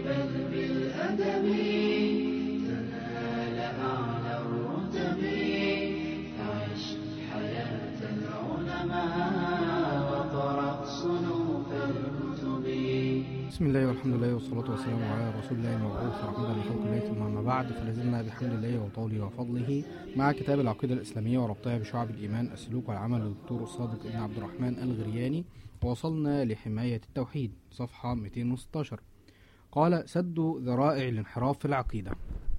بل بالأدب تنال أعلى الرتب فعش حياة العلماء وقرأ صنوف الكتب بسم الله والحمد لله والصلاة والسلام على رسول الله المبعوث رحمة لخلق الله ثم أما بعد فلازلنا بحمد الله وطوله وفضله مع كتاب العقيدة الإسلامية وربطها بشعب الإيمان السلوك والعمل للدكتور الصادق ابن عبد الرحمن الغرياني ووصلنا لحماية التوحيد صفحة 216 قال سد ذرائع الانحراف في العقيدة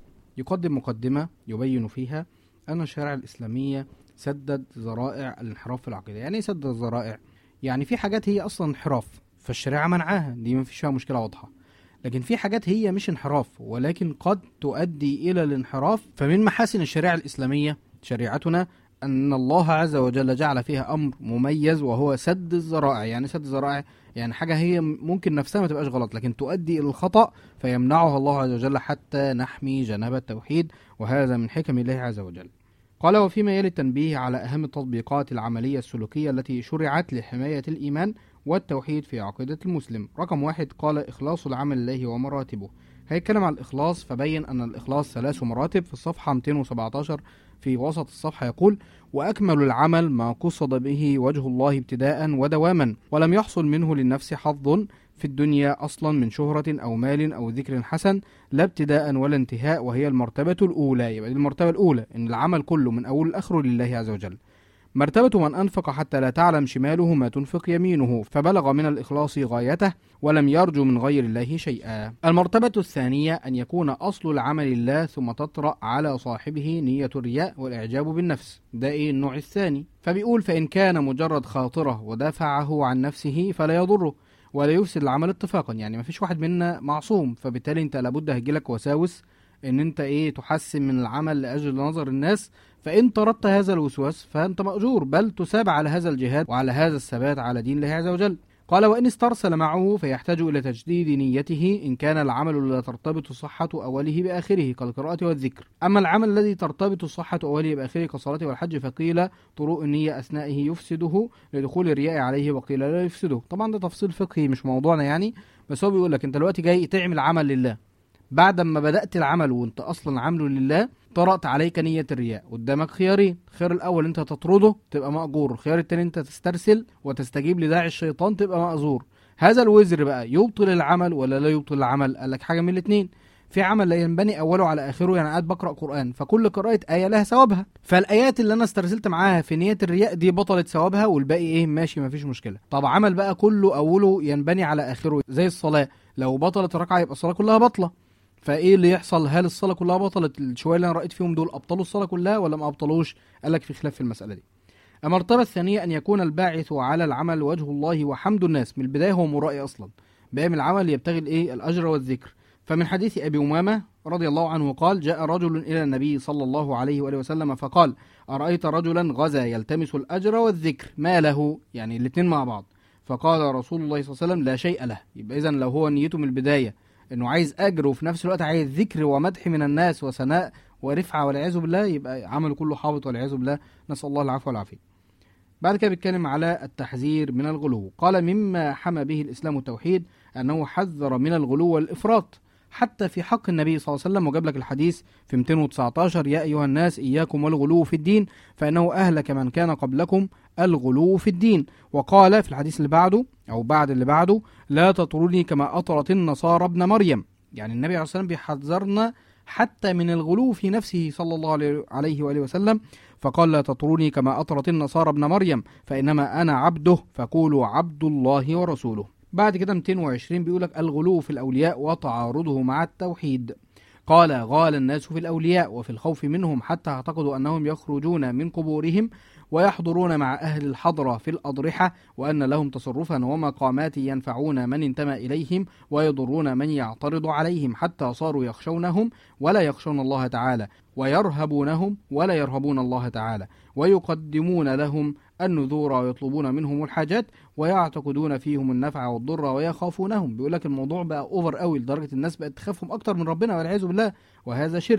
يقدم مقدمة يبين فيها أن الشريعة الإسلامية سدد ذرائع الانحراف في العقيدة يعني إيه سد الذرائع يعني في حاجات هي أصلا انحراف فالشريعة منعاها دي ما فيش فيها مشكلة واضحة لكن في حاجات هي مش انحراف ولكن قد تؤدي إلى الانحراف فمن محاسن الشريعة الإسلامية شريعتنا أن الله عز وجل جعل فيها أمر مميز وهو سد الذرائع يعني سد الذرائع يعني حاجة هي ممكن نفسها ما تبقاش غلط لكن تؤدي إلى الخطأ فيمنعها الله عز وجل حتى نحمي جناب التوحيد وهذا من حكم الله عز وجل قال وفيما يلي التنبيه على أهم التطبيقات العملية السلوكية التي شرعت لحماية الإيمان والتوحيد في عقيدة المسلم رقم واحد قال إخلاص العمل لله ومراتبه هيتكلم عن الإخلاص فبين أن الإخلاص ثلاث مراتب في الصفحة 217 في وسط الصفحة يقول وأكمل العمل ما قصد به وجه الله ابتداء ودواما ولم يحصل منه للنفس حظ في الدنيا أصلا من شهرة أو مال أو ذكر حسن لا ابتداء ولا انتهاء وهي المرتبة الأولى يبقى دي المرتبة الأولى إن العمل كله من أول لآخره لله عز وجل مرتبة من أنفق حتى لا تعلم شماله ما تنفق يمينه فبلغ من الإخلاص غايته ولم يرجو من غير الله شيئا المرتبة الثانية أن يكون أصل العمل الله ثم تطرأ على صاحبه نية الرياء والإعجاب بالنفس ده إيه النوع الثاني فبيقول فإن كان مجرد خاطرة ودافعه عن نفسه فلا يضره ولا يفسد العمل اتفاقا يعني مفيش واحد منا معصوم فبالتالي انت لابد هيجيلك وساوس ان انت ايه تحسن من العمل لاجل نظر الناس فان طردت هذا الوسواس فانت ماجور بل تساب على هذا الجهاد وعلى هذا الثبات على دين الله عز وجل قال وان استرسل معه فيحتاج الى تجديد نيته ان كان العمل لا ترتبط صحه اوله باخره كالقراءه والذكر اما العمل الذي ترتبط صحه اوله باخره كالصلاه والحج فقيل طروء النيه اثنائه يفسده لدخول الرياء عليه وقيل لا يفسده طبعا ده تفصيل فقهي مش موضوعنا يعني بس هو بيقول لك انت دلوقتي جاي تعمل عمل لله بعد ما بدأت العمل وانت اصلا عامله لله طرأت عليك نية الرياء قدامك خيارين الخيار الاول انت تطرده تبقى مأجور الخيار التاني انت تسترسل وتستجيب لداعي الشيطان تبقى مأزور هذا الوزر بقى يبطل العمل ولا لا يبطل العمل قال لك حاجة من الاتنين في عمل لا ينبني اوله على اخره يعني قاعد بقرا قران فكل قراءه ايه لها ثوابها فالايات اللي انا استرسلت معاها في نيه الرياء دي بطلت ثوابها والباقي ايه ماشي مفيش مشكله طب عمل بقى كله اوله ينبني على اخره زي الصلاه لو بطلت ركعه يبقى الصلاه كلها بطله فايه اللي يحصل هل الصلاه كلها بطلت الشويه اللي انا رايت فيهم دول ابطلوا الصلاه كلها ولا ما ابطلوش قال لك في خلاف في المساله دي المرتبه الثانيه ان يكون الباعث على العمل وجه الله وحمد الناس من البدايه هو مرائي اصلا بيعمل العمل يبتغي الايه الاجر والذكر فمن حديث ابي امامه رضي الله عنه قال جاء رجل الى النبي صلى الله عليه واله وسلم فقال ارايت رجلا غزا يلتمس الاجر والذكر ما له يعني الاثنين مع بعض فقال رسول الله صلى الله عليه وسلم لا شيء له يبقى اذا لو هو نيته من البدايه انه عايز اجر وفي نفس الوقت عايز ذكر ومدح من الناس وثناء ورفعه والعياذ بالله يبقى عمله كله حابط والعياذ بالله نسال الله العفو والعافيه. بعد كده بيتكلم على التحذير من الغلو، قال مما حمى به الاسلام التوحيد انه حذر من الغلو والافراط حتى في حق النبي صلى الله عليه وسلم وجاب لك الحديث في 219 يا ايها الناس اياكم والغلو في الدين فانه اهلك من كان قبلكم الغلو في الدين وقال في الحديث اللي بعده او بعد اللي بعده لا تطروني كما اطرت النصارى ابن مريم يعني النبي عليه الصلاه والسلام بيحذرنا حتى من الغلو في نفسه صلى الله عليه واله وسلم فقال لا تطروني كما اطرت النصارى ابن مريم فانما انا عبده فقولوا عبد الله ورسوله بعد كده 220 بيقول لك الغلو في الاولياء وتعارضه مع التوحيد قال غال الناس في الاولياء وفي الخوف منهم حتى اعتقدوا انهم يخرجون من قبورهم ويحضرون مع أهل الحضرة في الأضرحة وأن لهم تصرفا ومقامات ينفعون من انتمى إليهم ويضرون من يعترض عليهم حتى صاروا يخشونهم ولا يخشون الله تعالى ويرهبونهم ولا يرهبون الله تعالى ويقدمون لهم النذور ويطلبون منهم الحاجات ويعتقدون فيهم النفع والضر ويخافونهم بيقول لك الموضوع بقى اوفر قوي لدرجه الناس بقت تخافهم اكتر من ربنا والعياذ بالله وهذا شرك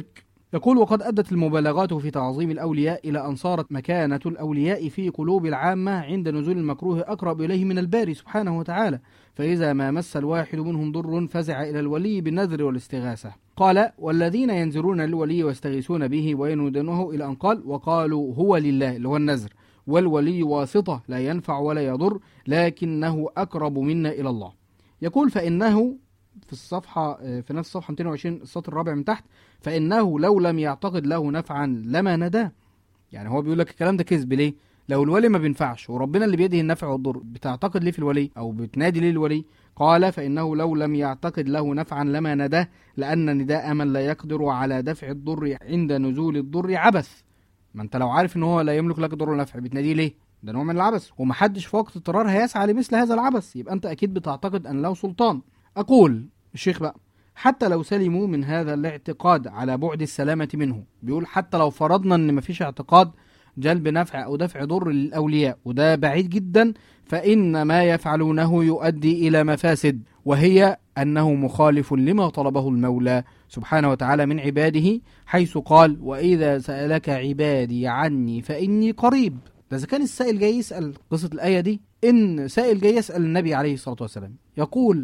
يقول وقد أدت المبالغات في تعظيم الأولياء إلى أن صارت مكانة الأولياء في قلوب العامة عند نزول المكروه أقرب إليه من الباري سبحانه وتعالى فإذا ما مس الواحد منهم ضر فزع إلى الولي بالنذر والاستغاثة قال والذين ينذرون للولي ويستغيثون به وينودونه إلى أن قال وقالوا هو لله اللي هو النذر والولي واسطة لا ينفع ولا يضر لكنه أقرب منا إلى الله يقول فإنه في الصفحة في نفس الصفحة 220 السطر الرابع من تحت فإنه لو لم يعتقد له نفعا لما نداه يعني هو بيقول لك الكلام ده كذب ليه لو الولي ما بينفعش وربنا اللي بيده النفع والضر بتعتقد ليه في الولي او بتنادي ليه الولي قال فانه لو لم يعتقد له نفعا لما نداه لان نداء من لا يقدر على دفع الضر عند نزول الضر عبث ما انت لو عارف ان هو لا يملك لك ضر ولا نفع بتناديه ليه ده نوع من العبث ومحدش في وقت اضطرار هيسعى لمثل هذا العبث يبقى انت اكيد بتعتقد ان له سلطان اقول الشيخ بقى حتى لو سلموا من هذا الاعتقاد على بعد السلامة منه بيقول حتى لو فرضنا ان مفيش اعتقاد جلب نفع او دفع ضر للاولياء وده بعيد جدا فان ما يفعلونه يؤدي الى مفاسد وهي انه مخالف لما طلبه المولى سبحانه وتعالى من عباده حيث قال واذا سالك عبادي عني فاني قريب ده اذا كان السائل جاي يسال قصه الايه دي ان سائل جاي يسال النبي عليه الصلاه والسلام يقول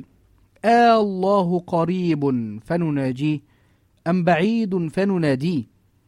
آه الله قريب فنناجيه أم بعيد فنناديه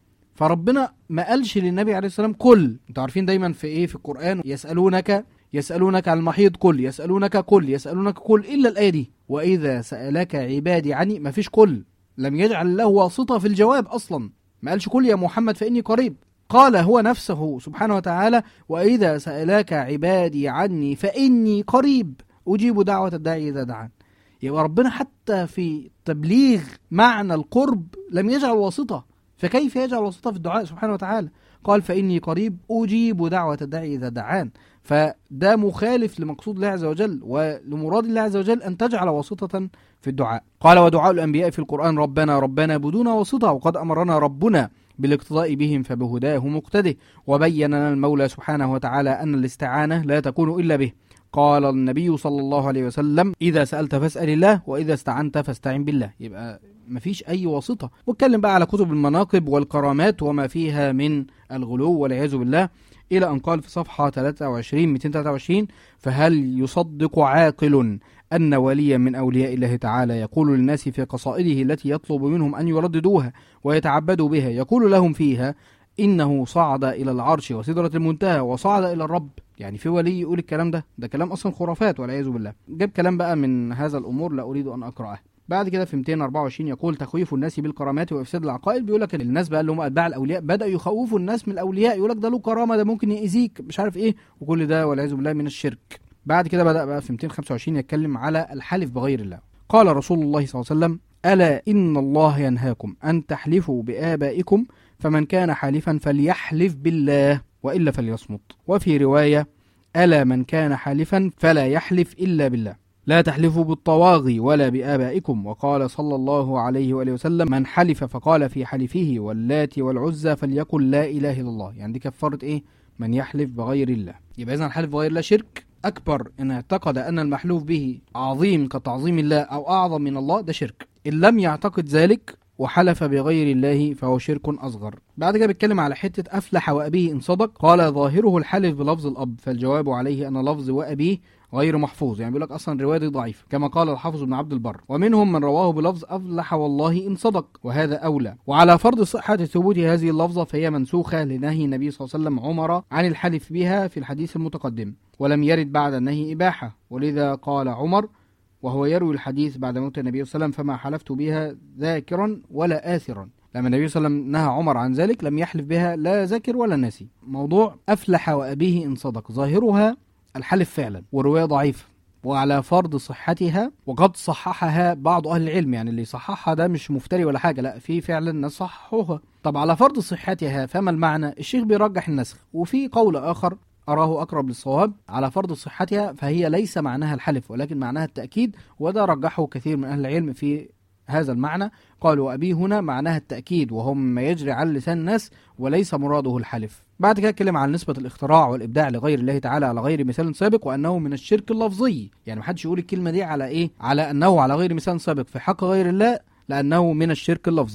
فربنا ما قالش للنبي عليه السلام كل انتوا عارفين دايما في ايه في القرآن يسألونك يسألونك عن المحيط كل يسألونك كل يسألونك كل إلا الآية دي وإذا سألك عبادي عني ما فيش كل لم يجعل له واسطة في الجواب أصلا ما قالش كل يا محمد فإني قريب قال هو نفسه سبحانه وتعالى وإذا سألك عبادي عني فإني قريب أجيب دعوة الداعي إذا دعان يبقى ربنا حتى في تبليغ معنى القرب لم يجعل واسطة فكيف يجعل واسطة في الدعاء سبحانه وتعالى قال فإني قريب أجيب دعوة الداعي إذا دعان فده مخالف لمقصود الله عز وجل ولمراد الله عز وجل أن تجعل واسطة في الدعاء قال ودعاء الأنبياء في القرآن ربنا ربنا بدون واسطة وقد أمرنا ربنا بالاقتضاء بهم فبهداه مقتده وبين لنا المولى سبحانه وتعالى أن الاستعانة لا تكون إلا به قال النبي صلى الله عليه وسلم إذا سألت فاسأل الله وإذا استعنت فاستعن بالله يبقى مفيش أي واسطة واتكلم بقى على كتب المناقب والكرامات وما فيها من الغلو والعياذ بالله إلى أن قال في صفحة 23 223 فهل يصدق عاقل أن وليا من أولياء الله تعالى يقول للناس في قصائده التي يطلب منهم أن يرددوها ويتعبدوا بها يقول لهم فيها إنه صعد إلى العرش وسدرة المنتهى وصعد إلى الرب يعني في ولي يقول الكلام ده ده كلام أصلا خرافات والعياذ بالله جاب كلام بقى من هذا الأمور لا أريد أن أقرأه بعد كده في 224 يقول تخويف الناس بالكرامات وافساد العقائد بيقول لك الناس بقى اللي هم اتباع الاولياء بداوا يخوفوا الناس من الاولياء يقول لك ده له كرامه ده ممكن يأذيك مش عارف ايه وكل ده والعياذ بالله من الشرك بعد كده بدا بقى في 225 يتكلم على الحلف بغير الله قال رسول الله صلى الله عليه وسلم الا ان الله ينهاكم ان تحلفوا بابائكم فمن كان حالفا فليحلف بالله والا فليصمت وفي روايه الا من كان حالفا فلا يحلف الا بالله لا تحلفوا بالطواغي ولا بآبائكم وقال صلى الله عليه وآله وسلم من حلف فقال في حلفه واللات والعزى فليقل لا إله إلا الله يعني دي كفارة إيه من يحلف بغير الله يبقى إذا الحلف بغير الله شرك أكبر إن اعتقد أن المحلوف به عظيم كتعظيم الله أو أعظم من الله ده شرك إن لم يعتقد ذلك وحلف بغير الله فهو شرك أصغر بعد كده بيتكلم على حتة أفلح وأبيه إن صدق قال ظاهره الحلف بلفظ الأب فالجواب عليه أن لفظ وأبيه غير محفوظ يعني بيقول لك اصلا الروايه دي ضعيفه كما قال الحافظ بن عبد البر ومنهم من رواه بلفظ افلح والله ان صدق وهذا اولى وعلى فرض صحه ثبوت هذه اللفظه فهي منسوخه لنهي النبي صلى الله عليه وسلم عمر عن الحلف بها في الحديث المتقدم ولم يرد بعد النهي اباحه ولذا قال عمر وهو يروي الحديث بعد موت النبي صلى الله عليه وسلم فما حلفت بها ذاكرا ولا آثرا لما النبي صلى الله عليه وسلم نهى عمر عن ذلك لم يحلف بها لا ذاكر ولا ناسي موضوع أفلح وأبيه إن صدق ظاهرها الحلف فعلا والرواية ضعيفة وعلى فرض صحتها وقد صححها بعض أهل العلم يعني اللي صححها ده مش مفتري ولا حاجة لا في فعلا ناس صححوها طب على فرض صحتها فما المعنى الشيخ بيرجح النسخ وفي قول آخر أراه أقرب للصواب على فرض صحتها فهي ليس معناها الحلف ولكن معناها التأكيد وده رجحه كثير من أهل العلم في هذا المعنى قالوا أبي هنا معناها التأكيد وهو مما يجري على لسان الناس وليس مراده الحلف بعد كده اتكلم عن نسبة الاختراع والإبداع لغير الله تعالى على غير مثال سابق وأنه من الشرك اللفظي يعني محدش يقول الكلمة دي على إيه على أنه على غير مثال سابق في حق غير الله لأنه من الشرك اللفظي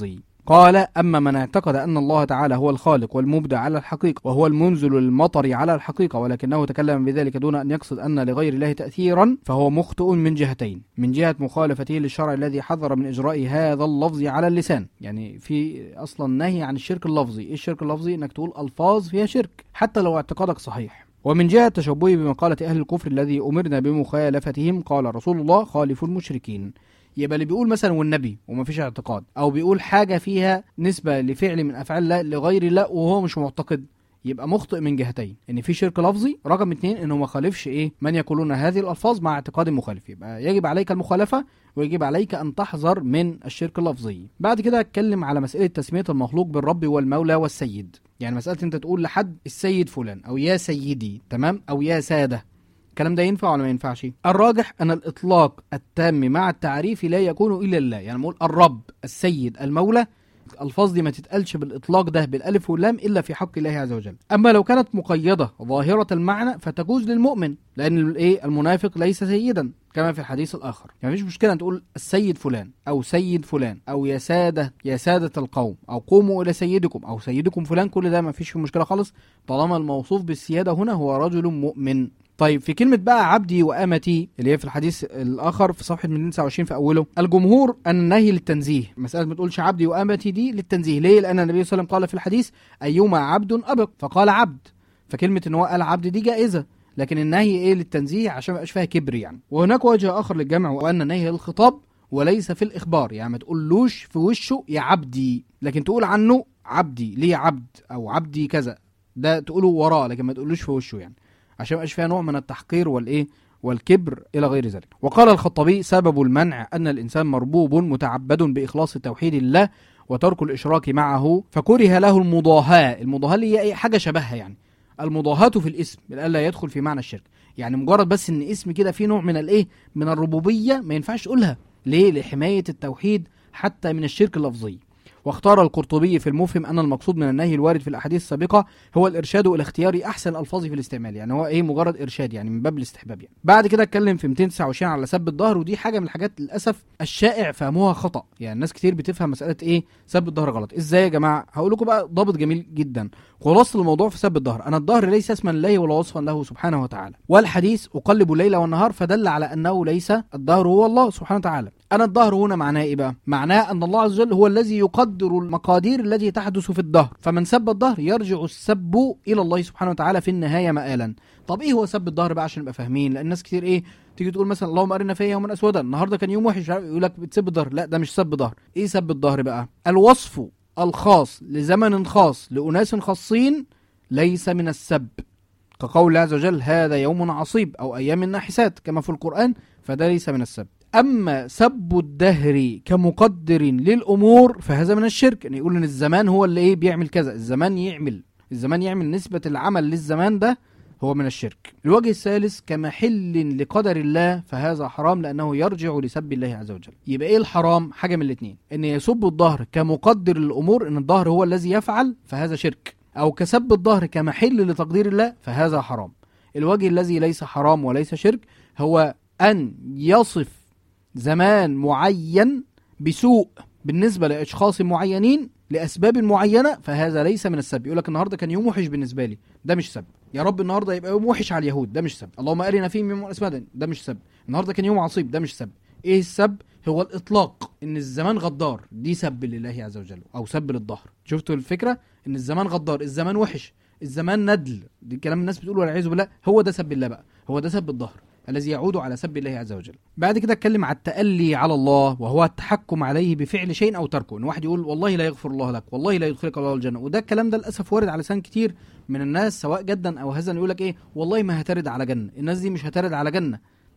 قال أما من اعتقد أن الله تعالى هو الخالق والمبدع على الحقيقة وهو المنزل المطر على الحقيقة ولكنه تكلم بذلك دون أن يقصد أن لغير الله تأثيرا فهو مخطئ من جهتين من جهة مخالفته للشرع الذي حذر من إجراء هذا اللفظ على اللسان يعني في أصلا نهي عن الشرك اللفظي إيه الشرك اللفظي إنك تقول ألفاظ فيها شرك حتى لو اعتقادك صحيح ومن جهة تشبهه بمقالة أهل الكفر الذي أمرنا بمخالفتهم قال رسول الله خالفوا المشركين يبقى اللي بيقول مثلا والنبي وما فيش اعتقاد او بيقول حاجه فيها نسبه لفعل من افعال الله لغير الله وهو مش معتقد يبقى مخطئ من جهتين ان في شرك لفظي رقم اتنين انه ما خالفش ايه من يقولون هذه الالفاظ مع اعتقاد مخالف يبقى يجب عليك المخالفه ويجب عليك ان تحذر من الشرك اللفظي بعد كده اتكلم على مساله تسميه المخلوق بالرب والمولى والسيد يعني مساله انت تقول لحد السيد فلان او يا سيدي تمام او يا ساده الكلام ده ينفع ولا ما ينفعش الراجح ان الاطلاق التام مع التعريف لا يكون الا الله يعني نقول الرب السيد المولى الالفاظ دي ما تتقالش بالاطلاق ده بالالف واللام الا في حق الله عز وجل اما لو كانت مقيده ظاهره المعنى فتجوز للمؤمن لان الايه المنافق ليس سيدا كما في الحديث الاخر يعني مفيش مشكله ان تقول السيد فلان او سيد فلان او يا ساده يا ساده القوم او قوموا الى سيدكم او سيدكم فلان كل ده مفيش فيه مشكله خالص طالما الموصوف بالسياده هنا هو رجل مؤمن طيب في كلمة بقى عبدي وأمتي اللي هي في الحديث الآخر في صفحة 229 في أوله الجمهور أن النهي للتنزيه مسألة ما تقولش عبدي وأمتي دي للتنزيه ليه؟ لأن النبي صلى الله عليه وسلم قال في الحديث أيما عبد أبق فقال عبد فكلمة إن هو قال عبد دي جائزة لكن النهي إيه للتنزيه عشان ما يبقاش فيها كبر يعني وهناك وجه آخر للجمع وأن النهي للخطاب وليس في الإخبار يعني ما تقولوش في وشه يا عبدي لكن تقول عنه عبدي ليه عبد أو عبدي كذا ده تقوله وراه لكن ما تقولوش في وشه يعني عشان ما يبقاش فيها نوع من التحقير والايه والكبر الى غير ذلك وقال الخطابي سبب المنع ان الانسان مربوب متعبد باخلاص توحيد الله وترك الاشراك معه فكره له المضاهاه المضاهاه اللي هي ايه حاجه شبهها يعني المضاهاه في الاسم الا يدخل في معنى الشرك يعني مجرد بس ان اسم كده فيه نوع من الايه من الربوبيه ما ينفعش تقولها ليه لحمايه التوحيد حتى من الشرك اللفظي واختار القرطبي في المفهم ان المقصود من النهي الوارد في الاحاديث السابقه هو الارشاد الى اختيار احسن الالفاظ في الاستعمال يعني هو ايه مجرد ارشاد يعني من باب الاستحباب يعني بعد كده اتكلم في 229 على سب الظهر ودي حاجه من الحاجات للاسف الشائع فهموها خطا يعني ناس كتير بتفهم مساله ايه سب الظهر غلط ازاي يا جماعه هقول لكم بقى ضابط جميل جدا خلاصه الموضوع في سب الظهر انا الظهر ليس اسما لله ولا وصفا له سبحانه وتعالى والحديث اقلب الليل والنهار فدل على انه ليس الظهر هو الله سبحانه وتعالى انا الظهر هنا معناه ايه بقى معناه ان الله عز وجل هو الذي يقدر المقادير التي تحدث في الظهر فمن سب الظهر يرجع السب الى الله سبحانه وتعالى في النهايه مآلا طب ايه هو سب الظهر بقى عشان نبقى فاهمين لان ناس كتير ايه تيجي تقول مثلا اللهم ارنا فيا يوما اسودا النهارده كان يوم وحش يقول لك بتسب الظهر لا ده مش سب ظهر ايه سب الظهر بقى الوصف الخاص لزمن خاص لاناس خاصين ليس من السب كقول الله عز وجل هذا يوم عصيب او ايام ناحسات كما في القران فده ليس من السب اما سب الدهر كمقدر للامور فهذا من الشرك يعني يقول ان الزمان هو اللي ايه بيعمل كذا الزمان يعمل الزمان يعمل نسبه العمل للزمان ده هو من الشرك الوجه الثالث كمحل لقدر الله فهذا حرام لانه يرجع لسب الله عز وجل يبقى ايه الحرام حاجه من الاثنين ان يسب الظهر كمقدر الامور ان الظهر هو الذي يفعل فهذا شرك او كسب الظهر كمحل لتقدير الله فهذا حرام الوجه الذي ليس حرام وليس شرك هو ان يصف زمان معين بسوء بالنسبه لاشخاص معينين لاسباب معينه فهذا ليس من السب يقول لك النهارده كان يوم وحش بالنسبه لي ده مش سب يا رب النهارده يبقى يوم وحش على اليهود ده مش سب اللهم ارنا فيهم يوم اسودا ده مش سب النهارده كان يوم عصيب ده مش سب ايه السب هو الاطلاق ان الزمان غدار دي سب لله عز وجل او سب للظهر شفتوا الفكره ان الزمان غدار الزمان وحش الزمان ندل دي كلام الناس بتقول والعياذ بالله هو ده سب الله بقى هو ده سب الظهر الذي يعود على سب الله عز وجل بعد كده اتكلم على التألي على الله وهو التحكم عليه بفعل شيء او تركه ان واحد يقول والله لا يغفر الله لك والله لا يدخلك الله الجنه وده الكلام ده للاسف وارد على لسان كتير من الناس سواء جدا او هزا يقول لك ايه والله ما هترد على جنه الناس دي مش هترد على جنه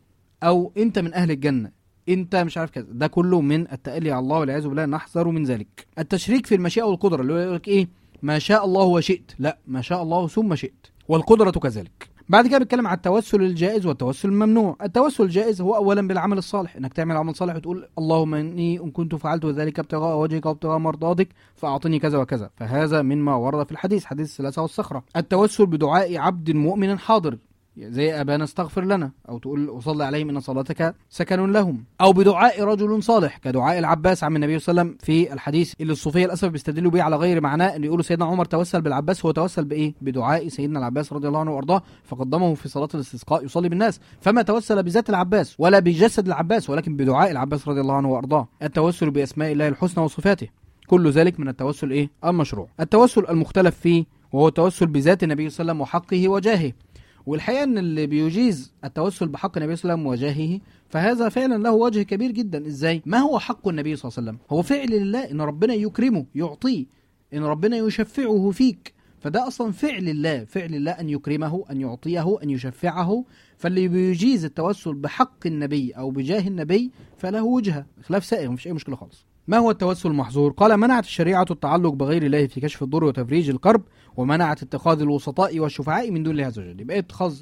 او انت من اهل الجنه انت مش عارف كذا ده كله من التألي على الله والعياذ بالله نحذر من ذلك التشريك في المشيئه والقدره اللي هو يقول لك ايه ما شاء الله وشئت لا ما شاء الله ثم شئت والقدره كذلك بعد كده بيتكلم على التوسل الجائز والتوسل الممنوع التوسل الجائز هو اولا بالعمل الصالح انك تعمل عمل صالح وتقول اللهم اني ان كنت فعلت ذلك ابتغاء وجهك وابتغاء مرضاتك فاعطني كذا وكذا فهذا مما ورد في الحديث حديث الثلاثه والصخره التوسل بدعاء عبد مؤمن حاضر زي ابانا استغفر لنا او تقول وصلي عليهم ان صلاتك سكن لهم او بدعاء رجل صالح كدعاء العباس عم النبي صلى الله عليه وسلم في الحديث اللي الصوفيه للاسف بيستدلوا بيه على غير معناه ان يقولوا سيدنا عمر توسل بالعباس هو توسل بايه بدعاء سيدنا العباس رضي الله عنه وارضاه فقدمه في صلاه الاستسقاء يصلي بالناس فما توسل بذات العباس ولا بجسد العباس ولكن بدعاء العباس رضي الله عنه وارضاه التوسل باسماء الله الحسنى وصفاته كل ذلك من التوسل ايه المشروع التوسل المختلف فيه وهو التوسل بذات النبي صلى الله عليه وسلم وحقه وجاهه والحقيقه ان اللي بيجيز التوسل بحق النبي صلى الله عليه وسلم وجاهه فهذا فعلا له وجه كبير جدا ازاي ما هو حق النبي صلى الله عليه وسلم هو فعل لله ان ربنا يكرمه يعطيه ان ربنا يشفعه فيك فده اصلا فعل الله فعل الله ان يكرمه ان يعطيه ان يشفعه فاللي بيجيز التوسل بحق النبي او بجاه النبي فله وجهه خلاف سائغ مفيش اي مشكله خالص ما هو التوسل المحظور؟ قال منعت الشريعة التعلق بغير الله في كشف الضر وتفريج الكرب ومنعت اتخاذ الوسطاء والشفعاء من دون الله عز وجل يبقى اتخاذ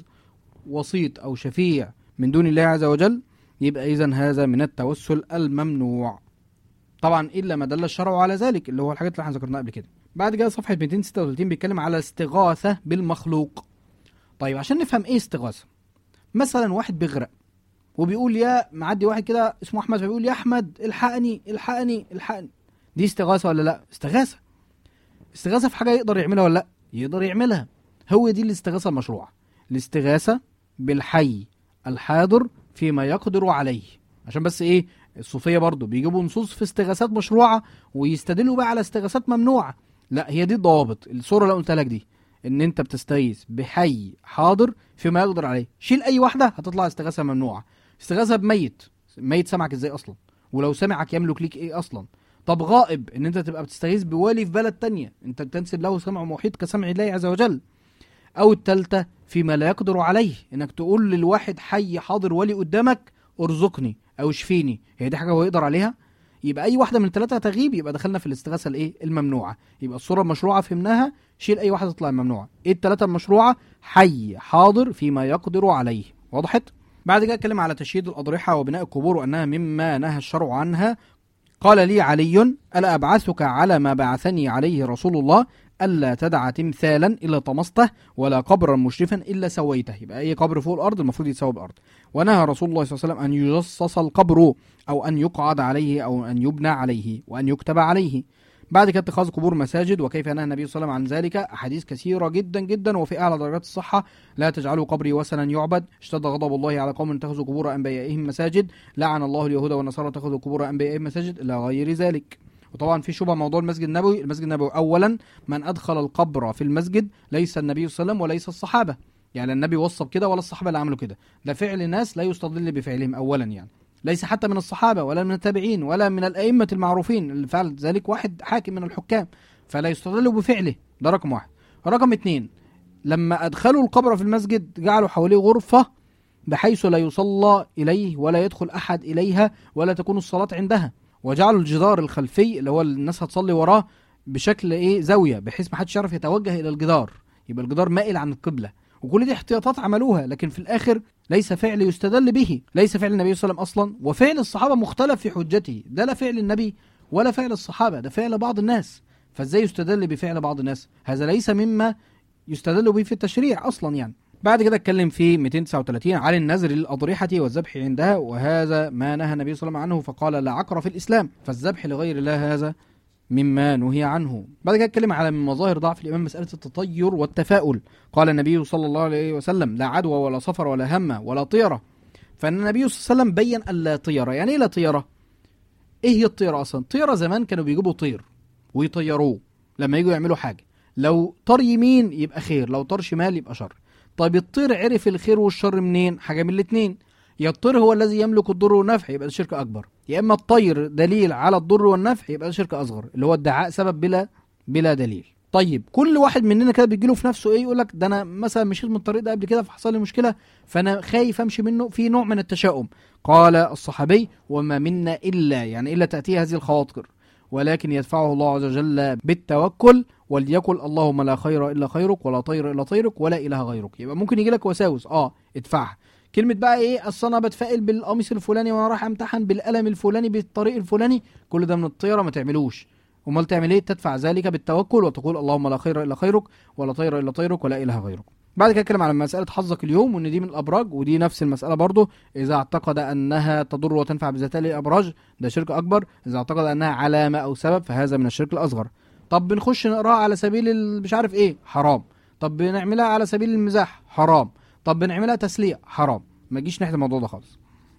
وسيط أو شفيع من دون الله عز وجل يبقى إذا هذا من التوسل الممنوع طبعا إلا ما دل الشرع على ذلك اللي هو الحاجات اللي احنا ذكرناها قبل كده بعد كده صفحة 236 بيتكلم على استغاثة بالمخلوق طيب عشان نفهم ايه استغاثة مثلا واحد بيغرق وبيقول يا معدي واحد كده اسمه احمد فبيقول يا احمد الحقني الحقني الحقني دي استغاثه ولا لا استغاثه استغاثه في حاجه يقدر يعملها ولا لا يقدر يعملها هو دي الاستغاثه المشروعه الاستغاثه بالحي الحاضر فيما يقدر عليه عشان بس ايه الصوفيه برضو بيجيبوا نصوص في استغاثات مشروعه ويستدلوا بقى على استغاثات ممنوعه لا هي دي الضوابط الصوره اللي قلت لك دي ان انت بتستغيث بحي حاضر فيما يقدر عليه شيل اي واحده هتطلع استغاثه ممنوعه استغاثه بميت ميت سمعك ازاي اصلا ولو سمعك يملك ليك ايه اصلا طب غائب ان انت تبقى بتستغيث بوالي في بلد تانية انت بتنسب له سمع محيط كسمع الله عز وجل او التالتة فيما لا يقدر عليه انك تقول للواحد حي حاضر ولي قدامك ارزقني او اشفيني هي دي حاجه هو يقدر عليها يبقى اي واحده من الثلاثه هتغيب يبقى دخلنا في الاستغاثه الايه الممنوعه يبقى الصوره المشروعه فهمناها شيل اي واحده تطلع الممنوعه ايه الثلاثه المشروعه حي حاضر فيما يقدر عليه وضحت بعد كده اتكلم على تشييد الاضرحه وبناء القبور وانها مما نهى الشرع عنها قال لي علي الا ابعثك على ما بعثني عليه رسول الله الا تدع تمثالا الا طمسته ولا قبرا مشرفا الا سويته يبقى اي قبر فوق الارض المفروض يتسوى بالارض ونهى رسول الله صلى الله عليه وسلم ان يجصص القبر او ان يقعد عليه او ان يبنى عليه وان يكتب عليه بعد كده اتخاذ قبور مساجد وكيف نهى النبي صلى الله عليه وسلم عن ذلك احاديث كثيره جدا جدا وفي اعلى درجات الصحه لا تجعلوا قبري وثنا يعبد اشتد غضب الله على قوم اتخذوا قبور انبيائهم مساجد لعن الله اليهود والنصارى اتخذوا قبور انبيائهم مساجد الى غير ذلك وطبعا في شبهه موضوع المسجد النبوي المسجد النبوي اولا من ادخل القبر في المسجد ليس النبي صلى الله عليه وسلم وليس الصحابه يعني النبي وصى بكده ولا الصحابه اللي عملوا كده ده فعل ناس لا يستدل بفعلهم اولا يعني ليس حتى من الصحابه ولا من التابعين ولا من الائمه المعروفين اللي فعل ذلك واحد حاكم من الحكام فلا يستدل بفعله ده رقم واحد رقم اتنين لما ادخلوا القبر في المسجد جعلوا حواليه غرفه بحيث لا يصلى اليه ولا يدخل احد اليها ولا تكون الصلاه عندها وجعلوا الجدار الخلفي اللي هو الناس هتصلي وراه بشكل ايه زاويه بحيث ما حدش يعرف يتوجه الى الجدار يبقى الجدار مائل عن القبله وكل دي احتياطات عملوها لكن في الاخر ليس فعل يستدل به ليس فعل النبي صلى الله عليه وسلم اصلا وفعل الصحابه مختلف في حجته ده لا فعل النبي ولا فعل الصحابه ده فعل بعض الناس فازاي يستدل بفعل بعض الناس هذا ليس مما يستدل به في التشريع اصلا يعني بعد كده اتكلم في 239 عن النذر للاضرحه والذبح عندها وهذا ما نهى النبي صلى الله عليه وسلم عنه فقال لا عقر في الاسلام فالذبح لغير الله هذا مما نهي عنه بعد كده اتكلم على من مظاهر ضعف الإيمان مسألة التطير والتفاؤل قال النبي صلى الله عليه وسلم لا عدوى ولا صفر ولا همة ولا طيرة فإن النبي صلى الله عليه وسلم بين اللا طيرة يعني إيه لا طيرة إيه هي الطيرة أصلا طيرة زمان كانوا بيجيبوا طير ويطيروه لما يجوا يعملوا حاجة لو طار يمين يبقى خير لو طار شمال يبقى شر طيب الطير عرف الخير والشر منين حاجة من الاتنين يا الطير هو الذي يملك الضر والنفع يبقى ده شرك اكبر يا اما الطير دليل على الضر والنفع يبقى ده شرك اصغر اللي هو ادعاء سبب بلا بلا دليل طيب كل واحد مننا كده بيجي له في نفسه ايه يقول لك ده انا مثلا مشيت من الطريق ده قبل كده فحصل لي مشكله فانا خايف امشي منه في نوع من التشاؤم قال الصحابي وما منا الا يعني الا تاتي هذه الخواطر ولكن يدفعه الله عز وجل بالتوكل وليقل اللهم لا خير الا خيرك ولا طير الا طيرك ولا اله غيرك يبقى ممكن يجي لك وساوس اه ادفعها كلمة بقى ايه اصل انا بتفائل بالقميص الفلاني وانا رايح امتحن بالقلم الفلاني بالطريق الفلاني كل ده من الطيرة ما تعملوش امال تعمل ايه تدفع ذلك بالتوكل وتقول اللهم لا خير الا خيرك ولا طير الا طيرك ولا اله غيرك بعد كده اتكلم على مساله حظك اليوم وان دي من الابراج ودي نفس المساله برضه اذا اعتقد انها تضر وتنفع بذاتها للابراج ده شرك اكبر اذا اعتقد انها علامه او سبب فهذا من الشرك الاصغر طب بنخش نقراها على سبيل ال- مش عارف ايه حرام طب بنعملها على سبيل المزاح حرام طب بنعملها تسلية حرام ما تجيش ناحيه الموضوع ده خالص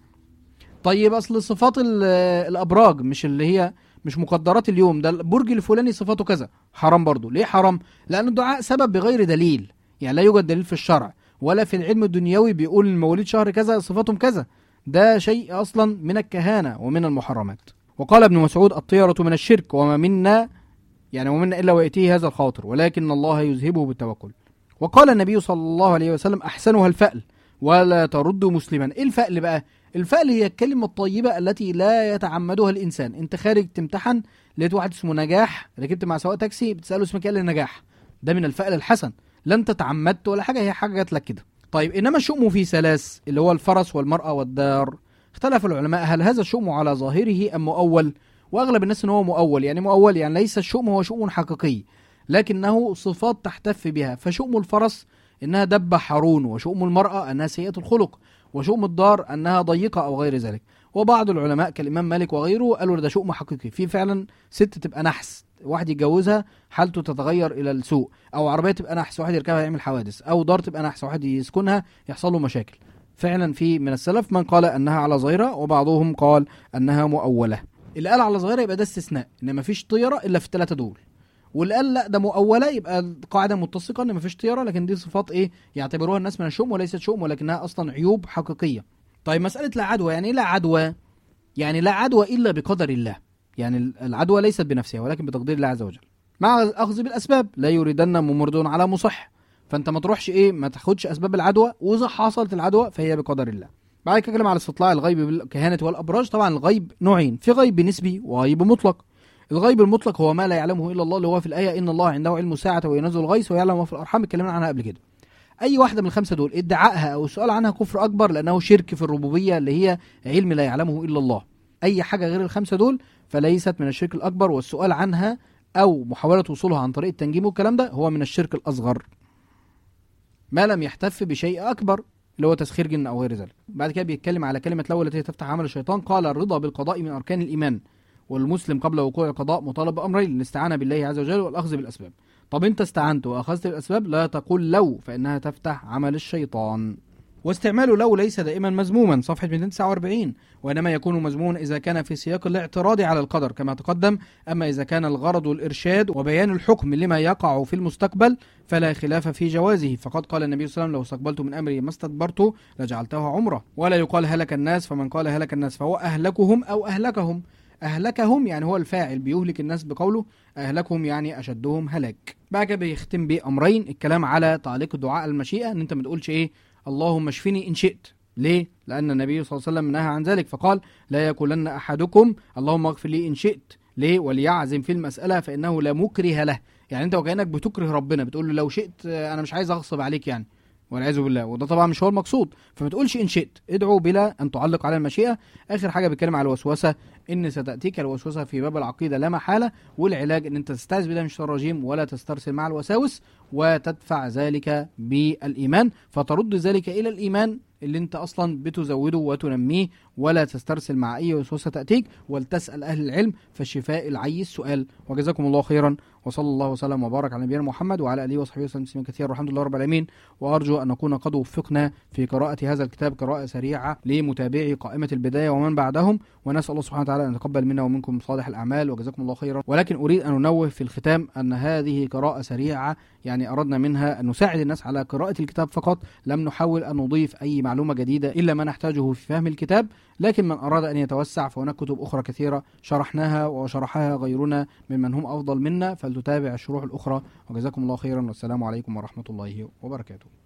طيب اصل صفات ال- الابراج مش اللي هي مش مقدرات اليوم ده البرج الفلاني صفاته كذا حرام برضه ليه حرام لان الدعاء سبب بغير دليل يعني لا يوجد دليل في الشرع ولا في العلم الدنيوي بيقول المواليد شهر كذا صفاتهم كذا ده شيء اصلا من الكهانه ومن المحرمات وقال ابن مسعود الطيرة من الشرك وما منا يعني ومنا الا وياتيه هذا الخاطر ولكن الله يذهبه بالتوكل وقال النبي صلى الله عليه وسلم احسنها الفأل ولا ترد مسلما ايه الفأل بقى الفأل هي الكلمة الطيبة التي لا يتعمدها الإنسان أنت خارج تمتحن لقيت واحد اسمه نجاح ركبت مع سواق تاكسي بتسأله اسمك ايه قال لي نجاح ده من الفأل الحسن لا أنت تعمدت ولا حاجة هي حاجة جات لك كده طيب إنما الشؤم في ثلاث اللي هو الفرس والمرأة والدار اختلف العلماء هل هذا الشؤم على ظاهره أم مؤول وأغلب الناس إن هو مؤول يعني مؤول يعني ليس الشؤم هو شؤم حقيقي لكنه صفات تحتف بها فشؤم الفرس إنها دبة حرون وشؤم المرأة أنها سيئة الخلق وشؤم الدار انها ضيقه او غير ذلك وبعض العلماء كالامام مالك وغيره قالوا ده شؤم حقيقي في فعلا ست تبقى نحس واحد يتجوزها حالته تتغير الى السوء او عربيه تبقى نحس واحد يركبها يعمل حوادث او دار تبقى نحس واحد يسكنها يحصل له مشاكل فعلا في من السلف من قال انها على ظاهره وبعضهم قال انها مؤوله اللي قال على ظاهره يبقى ده استثناء ان مفيش طيره الا في الثلاثه دول واللي قال لا ده مؤوله يبقى القاعده متسقه ان مفيش طيره لكن دي صفات ايه يعتبروها الناس من الشؤم وليست شؤم ولكنها اصلا عيوب حقيقيه طيب مساله لا عدوى يعني ايه لا عدوى يعني لا عدوى الا بقدر الله يعني العدوى ليست بنفسها ولكن بتقدير الله عز وجل مع الاخذ بالاسباب لا يريدن ممرض على مصح فانت ما تروحش ايه ما تاخدش اسباب العدوى واذا حصلت العدوى فهي بقدر الله بعد كده اتكلم على استطلاع الغيب بالكهانه والابراج طبعا الغيب نوعين في غيب نسبي وغيب مطلق الغيب المطلق هو ما لا يعلمه الا الله اللي هو في الايه ان الله عنده علم الساعه وينزل الغيث ويعلم ما في الارحام اتكلمنا عنها قبل كده اي واحده من الخمسه دول ادعائها او السؤال عنها كفر اكبر لانه شرك في الربوبيه اللي هي علم لا يعلمه الا الله اي حاجه غير الخمسه دول فليست من الشرك الاكبر والسؤال عنها او محاوله وصولها عن طريق التنجيم والكلام ده هو من الشرك الاصغر ما لم يحتف بشيء اكبر اللي هو تسخير جن او غير ذلك بعد كده بيتكلم على كلمه الاول التي تفتح عمل الشيطان قال الرضا بالقضاء من اركان الايمان والمسلم قبل وقوع القضاء مطالب بامرين الاستعانه بالله عز وجل والاخذ بالاسباب طب انت استعنت واخذت بالاسباب لا تقول لو فانها تفتح عمل الشيطان واستعمال لو ليس دائما مذموما صفحة 249 وإنما يكون مذموما إذا كان في سياق الاعتراض على القدر كما تقدم أما إذا كان الغرض الإرشاد وبيان الحكم لما يقع في المستقبل فلا خلاف في جوازه فقد قال النبي صلى الله عليه وسلم لو استقبلت من أمري ما استدبرت لجعلته عمرة ولا يقال هلك الناس فمن قال هلك الناس فهو أهلكهم أو أهلكهم أهلكهم يعني هو الفاعل بيهلك الناس بقوله أهلكهم يعني أشدهم هلاك بعد كده بيختم بأمرين الكلام على تعليق الدعاء على المشيئة إن أنت ما تقولش إيه اللهم اشفني إن شئت ليه؟ لأن النبي صلى الله عليه وسلم نهى عن ذلك فقال لا يقولن أحدكم اللهم اغفر لي إن شئت ليه؟ وليعزم في المسألة فإنه لا مكره له يعني أنت وكأنك بتكره ربنا بتقول له لو شئت أنا مش عايز أغصب عليك يعني والعياذ بالله وده طبعا مش هو المقصود فما تقولش ان شئت ادعو بلا ان تعلق على المشيئه اخر حاجه بيتكلم على الوسوسه ان ستاتيك الوسوسه في باب العقيده لا محاله والعلاج ان انت تستعذ بالله من الشيطان الرجيم ولا تسترسل مع الوساوس وتدفع ذلك بالايمان فترد ذلك الى الايمان اللي انت اصلا بتزوده وتنميه ولا تسترسل مع اي وسوسه تاتيك ولتسال اهل العلم فالشفاء العي السؤال وجزاكم الله خيرا وصلى الله وسلم وبارك على نبينا محمد وعلى اله وصحبه وسلم تسليما كثيرا والحمد لله رب العالمين وارجو ان نكون قد وفقنا في قراءه هذا الكتاب قراءه سريعه لمتابعي قائمه البدايه ومن بعدهم ونسال الله سبحانه وتعالى ان يتقبل منا ومنكم صالح الاعمال وجزاكم الله خيرا ولكن اريد ان انوه في الختام ان هذه قراءه سريعه يعني اردنا منها ان نساعد الناس على قراءه الكتاب فقط لم نحاول ان نضيف اي معلومه جديده الا ما نحتاجه في فهم الكتاب لكن من اراد ان يتوسع فهناك كتب اخرى كثيره شرحناها وشرحها غيرنا ممن هم افضل منا فلتتابع الشروح الاخرى وجزاكم الله خيرا والسلام عليكم ورحمه الله وبركاته